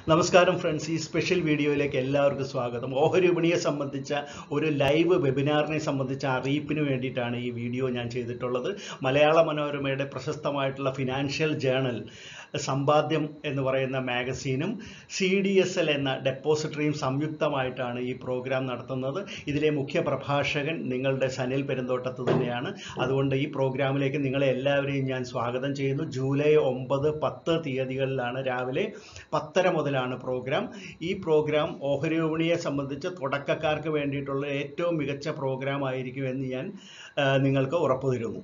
നമസ്കാരം ഫ്രണ്ട്സ് ഈ സ്പെഷ്യൽ വീഡിയോയിലേക്ക് എല്ലാവർക്കും സ്വാഗതം ഓഹരി വിപണിയെ സംബന്ധിച്ച ഒരു ലൈവ് വെബിനാറിനെ സംബന്ധിച്ച അറിയിപ്പിന് വേണ്ടിയിട്ടാണ് ഈ വീഡിയോ ഞാൻ ചെയ്തിട്ടുള്ളത് മലയാള മനോരമയുടെ പ്രശസ്തമായിട്ടുള്ള ഫിനാൻഷ്യൽ ജേണൽ സമ്പാദ്യം എന്ന് പറയുന്ന മാഗസീനും സി ഡി എസ് എൽ എന്ന ഡെപ്പോസിറ്ററിയും സംയുക്തമായിട്ടാണ് ഈ പ്രോഗ്രാം നടത്തുന്നത് ഇതിലെ മുഖ്യ പ്രഭാഷകൻ നിങ്ങളുടെ സനിൽ പെരുന്തോട്ടത്ത് തന്നെയാണ് അതുകൊണ്ട് ഈ പ്രോഗ്രാമിലേക്ക് നിങ്ങളെ എല്ലാവരെയും ഞാൻ സ്വാഗതം ചെയ്യുന്നു ജൂലൈ ഒമ്പത് പത്ത് തീയതികളിലാണ് രാവിലെ പത്തര മുതലാണ് പ്രോഗ്രാം ഈ പ്രോഗ്രാം ഓഹരി വിപണിയെ സംബന്ധിച്ച് തുടക്കക്കാർക്ക് വേണ്ടിയിട്ടുള്ള ഏറ്റവും മികച്ച പ്രോഗ്രാം ആയിരിക്കും എന്ന് ഞാൻ ആ, നിങ്ങൾക്ക് ഉറപ്പു തരുന്നു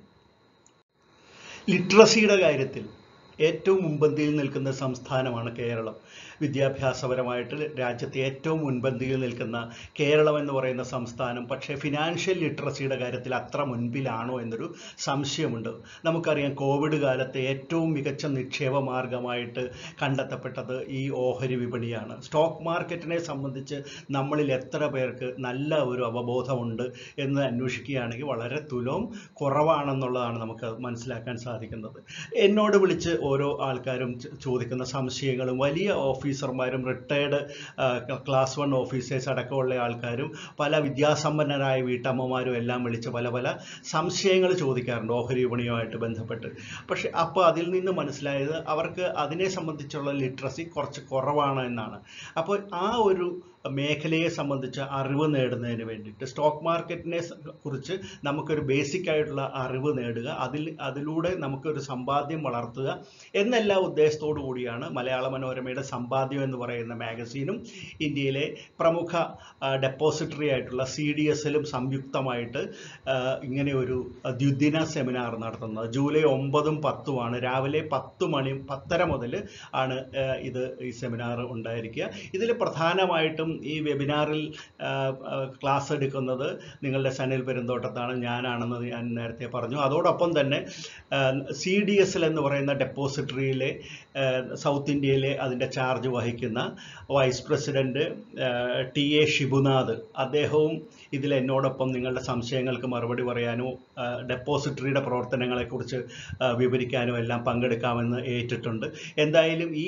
ലിറ്ററസിയുടെ കാര്യത്തിൽ ഏറ്റവും മുൻപന്തിയിൽ നിൽക്കുന്ന സംസ്ഥാനമാണ് കേരളം വിദ്യാഭ്യാസപരമായിട്ട് രാജ്യത്തെ ഏറ്റവും മുൻപന്തിയിൽ നിൽക്കുന്ന കേരളം എന്ന് പറയുന്ന സംസ്ഥാനം പക്ഷേ ഫിനാൻഷ്യൽ ലിറ്ററസിയുടെ കാര്യത്തിൽ അത്ര മുൻപിലാണോ എന്നൊരു സംശയമുണ്ട് നമുക്കറിയാം കോവിഡ് കാലത്തെ ഏറ്റവും മികച്ച നിക്ഷേപ മാർഗമായിട്ട് കണ്ടെത്തപ്പെട്ടത് ഈ ഓഹരി വിപണിയാണ് സ്റ്റോക്ക് മാർക്കറ്റിനെ സംബന്ധിച്ച് നമ്മളിൽ എത്ര പേർക്ക് നല്ല ഒരു അവബോധമുണ്ട് എന്ന് അന്വേഷിക്കുകയാണെങ്കിൽ വളരെ തുലവും കുറവാണെന്നുള്ളതാണ് നമുക്ക് മനസ്സിലാക്കാൻ സാധിക്കുന്നത് എന്നോട് വിളിച്ച് ഓരോ ആൾക്കാരും ച- ചോദിക്കുന്ന സംശയങ്ങളും വലിയ ഓഫീസർമാരും റിട്ടയർഡ് ക്ലാസ് വൺ ഓഫീസേഴ്സ് അടക്കമുള്ള ആൾക്കാരും പല വിദ്യാസമ്പന്നരായ വീട്ടമ്മമാരും എല്ലാം വിളിച്ച് പല പല സംശയങ്ങൾ ചോദിക്കാറുണ്ട് ഓഹരി വിപണിയുമായിട്ട് ബന്ധപ്പെട്ട് പക്ഷെ അപ്പോൾ അതിൽ നിന്ന് മനസ്സിലായത് അവർക്ക് അതിനെ സംബന്ധിച്ചുള്ള ലിറ്ററസി കുറച്ച് കുറവാണ് എന്നാണ് അപ്പോൾ ആ ഒരു മേഖലയെ സംബന്ധിച്ച് അറിവ് നേടുന്നതിന് വേണ്ടിയിട്ട് സ്റ്റോക്ക് മാർക്കറ്റിനെ സ- കുറിച്ച് നമുക്കൊരു ബേസിക് ആയിട്ടുള്ള അറിവ് നേടുക അതിൽ അതിലൂടെ നമുക്കൊരു സമ്പാദ്യം വളർത്തുക എന്നെല്ലാ ഉദ്ദേശത്തോടു കൂടിയാണ് മലയാള മനോരമയുടെ സമ്പാദ്യം എന്ന് പറയുന്ന മാഗസീനും ഇന്ത്യയിലെ പ്രമുഖ ഡെപ്പോസിറ്ററി ആയിട്ടുള്ള സി ഡി എസിലും സംയുക്തമായിട്ട് ആ, ഇങ്ങനെ ഒരു ദ്വിദിന സെമിനാർ നടത്തുന്നത് ജൂലൈ ഒമ്പതും പത്തുമാണ് രാവിലെ പത്ത് മണി പത്തര മുതൽ ആണ് ആ, ഇത് ഈ സെമിനാർ ഉണ്ടായിരിക്കുക ഇതിൽ പ്രധാനമായിട്ടും ഈ വെബിനാറിൽ ആ, ആ, ക്ലാസ് എടുക്കുന്നത് നിങ്ങളുടെ സനിൽ പെരുന്തോട്ടത്താണ് ഞാനാണെന്ന് ഞാൻ നേരത്തെ പറഞ്ഞു അതോടൊപ്പം തന്നെ സി ഡി എസ് എൽ എന്ന് പറയുന്ന ഡെപ്പോസിറ്ററിയിലെ സൗത്ത് ഇന്ത്യയിലെ അതിൻ്റെ ചാർജ് വഹിക്കുന്ന vice president T A Shibunath അദ്ദേഹവും ഇതിൽ എന്നോടൊപ്പം നിങ്ങളുടെ സംശയങ്ങൾക്ക് മറുപടി പറയാനും ആ, ഡെപ്പോസിറ്ററിയുടെ പ്രവർത്തനങ്ങളെക്കുറിച്ച് ആ, വിവരിക്കാനും എല്ലാം പങ്കെടുക്കാമെന്ന് ഏറ്റിട്ടുണ്ട് എന്തായാലും ഈ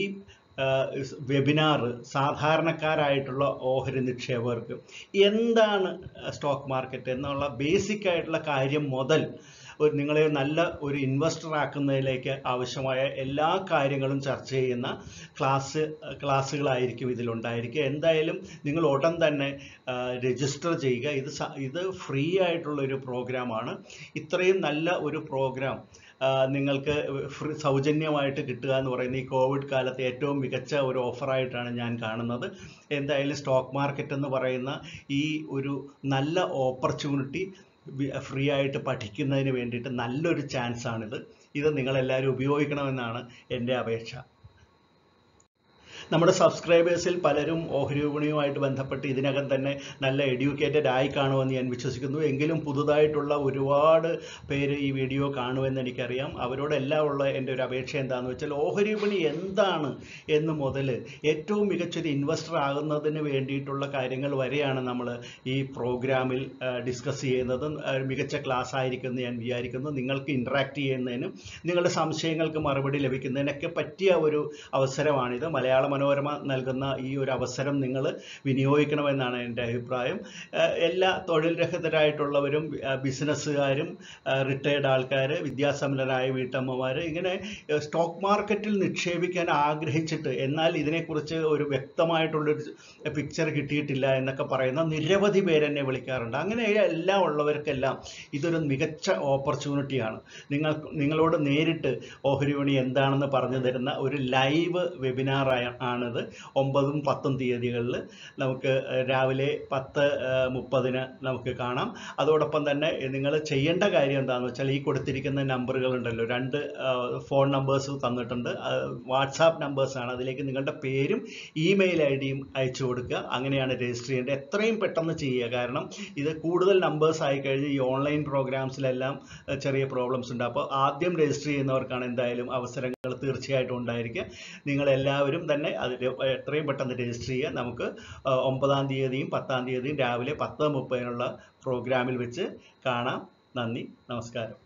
വെബിനാർ സാധാരണക്കാരായിട്ടുള്ള ഓഹരി നിക്ഷേപകർക്ക് എന്താണ് സ്റ്റോക്ക് മാർക്കറ്റ് എന്നുള്ള ബേസിക് ആയിട്ടുള്ള കാര്യം മുതൽ ഒരു നിങ്ങളെ നല്ല ഒരു ഇൻവെസ്റ്റർ ആക്കുന്നതിലേക്ക് ആവശ്യമായ എല്ലാ കാര്യങ്ങളും ചർച്ച ചെയ്യുന്ന ക്ലാസ് ക്ലാസ്സുകളായിരിക്കും ഇതിലുണ്ടായിരിക്കുക എന്തായാലും നിങ്ങൾ ഉടൻ തന്നെ രജിസ്റ്റർ ചെയ്യുക ഇത് സ- ഇത് ഫ്രീ ആയിട്ടുള്ള ഒരു പ്രോഗ്രാമാണ് ഇത്രയും നല്ല ഒരു പ്രോഗ്രാം ആ, നിങ്ങൾക്ക് ഫ്രീ സൗജന്യമായിട്ട് കിട്ടുക എന്ന് പറയുന്ന ഈ കോവിഡ് കാലത്ത് ഏറ്റവും മികച്ച ഒരു ഓഫറായിട്ടാണ് ഞാൻ കാണുന്നത് എന്തായാലും സ്റ്റോക്ക് മാർക്കറ്റ് എന്ന് പറയുന്ന ഈ ഒരു നല്ല ഓപ്പർച്യൂണിറ്റി ഫ്രീ ആയിട്ട് പഠിക്കുന്നതിന് വേണ്ടിയിട്ട് നല്ലൊരു ചാൻസ് ആണിത് ഇത് നിങ്ങളെല്ലാവരും ഉപയോഗിക്കണമെന്നാണ് എൻ്റെ അപേക്ഷ നമ്മുടെ സബ്സ്ക്രൈബേഴ്സിൽ പലരും ഓഹരി വിപണിയുമായിട്ട് ബന്ധപ്പെട്ട് ഇതിനകം തന്നെ നല്ല എഡ്യൂക്കേറ്റഡ് ആയി കാണുമെന്ന് ഞാൻ വിശ്വസിക്കുന്നു എങ്കിലും പുതുതായിട്ടുള്ള ഒരുപാട് പേര് ഈ വീഡിയോ കാണുമെന്ന് എനിക്കറിയാം അവരോടെല്ലാം ഉള്ള എൻ്റെ ഒരു അപേക്ഷ എന്താണെന്ന് വെച്ചാൽ ഓഹരി വിപണി എന്താണ് എന്ന് മുതൽ ഏറ്റവും മികച്ചൊരു ഇൻവെസ്റ്റർ ആകുന്നതിന് വേണ്ടിയിട്ടുള്ള കാര്യങ്ങൾ വരെയാണ് നമ്മൾ ഈ പ്രോഗ്രാമിൽ ഡിസ്കസ് ചെയ്യുന്നത് ആ, മികച്ച ക്ലാസ് ആയിരിക്കും എന്ന് ഞാൻ വിചാരിക്കുന്നു നിങ്ങൾക്ക് ഇൻട്രാക്ട് ചെയ്യുന്നതിനും നിങ്ങളുടെ സംശയങ്ങൾക്ക് മറുപടി ലഭിക്കുന്നതിനൊക്കെ പറ്റിയ ഒരു അവസരമാണിത് മലയാള മനോരമ നൽകുന്ന ഈ ഒരു അവസരം നിങ്ങൾ വിനിയോഗിക്കണമെന്നാണ് എൻ്റെ അഭിപ്രായം ഏഹ് എല്ലാ തൊഴിൽ രഹിതരായിട്ടുള്ളവരും ഏഹ് ബിസിനസ്സുകാരും റിട്ടയർഡ് ആൾക്കാർ വിദ്യാസമ്പന്നരായ വീട്ടമ്മമാർ ഇങ്ങനെ ഏഹ് സ്റ്റോക്ക് മാർക്കറ്റിൽ നിക്ഷേപിക്കാൻ ആഗ്രഹിച്ചിട്ട് എന്നാൽ ഇതിനെക്കുറിച്ച് ഒരു വ്യക്തമായിട്ടുള്ളൊരു പിക്ചർ കിട്ടിയിട്ടില്ല എന്നൊക്കെ പറയുന്ന നിരവധി പേര് എന്നെ വിളിക്കാറുണ്ട് അങ്ങനെ എല്ലാം ഉള്ളവർക്കെല്ലാം ഇതൊരു മികച്ച ഓപ്പർച്യൂണിറ്റിയാണ് നിങ്ങൾ നിങ്ങളോട് നേരിട്ട് ഓഹരി വിപണി എന്താണെന്ന് പറഞ്ഞു തരുന്ന ഒരു ലൈവ് വെബിനാർ ആണിത് ഒമ്പതും പത്തും തീയതികളിൽ നമുക്ക് ഏഹ് രാവിലെ പത്ത് ഏഹ് മുപ്പതിന് നമുക്ക് കാണാം അതോടൊപ്പം തന്നെ നിങ്ങൾ ചെയ്യേണ്ട കാര്യം എന്താണെന്ന് വെച്ചാൽ ഈ കൊടുത്തിരിക്കുന്ന നമ്പറുകൾ ഉണ്ടല്ലോ രണ്ട് ഏഹ് ഫോൺ നമ്പേഴ്സ് തന്നിട്ടുണ്ട് വാട്സാപ്പ് നമ്പേഴ്സാണ് അതിലേക്ക് നിങ്ങളുടെ പേരും ഇമെയിൽ ഐ ഡിയും അയച്ചു കൊടുക്കുക അങ്ങനെയാണ് രജിസ്റ്റർ ചെയ്യേണ്ടത് എത്രയും പെട്ടെന്ന് ചെയ്യുക കാരണം ഇത് കൂടുതൽ നമ്പേഴ്സ് ആയി കഴിഞ്ഞ് ഈ ഓൺലൈൻ പ്രോഗ്രാംസിലെല്ലാം ഏഹ് ചെറിയ പ്രോബ്ലംസ് ഉണ്ട് അപ്പോൾ ആദ്യം രജിസ്റ്റർ ചെയ്യുന്നവർക്കാണ് എന്തായാലും അവസരങ്ങൾ തീർച്ചയായിട്ടും ഉണ്ടായിരിക്കുക നിങ്ങൾ എല്ലാവരും തന്നെ അതിൽ എത്രയും പെട്ടെന്ന് രജിസ്റ്റർ ചെയ്യുക നമുക്ക് ആ, ഒമ്പതാം തീയതിയും പത്താം തീയതിയും രാവിലെ പത്ത് മുപ്പതിനുള്ള പ്രോഗ്രാമിൽ വെച്ച് കാണാം നന്ദി നമസ്കാരം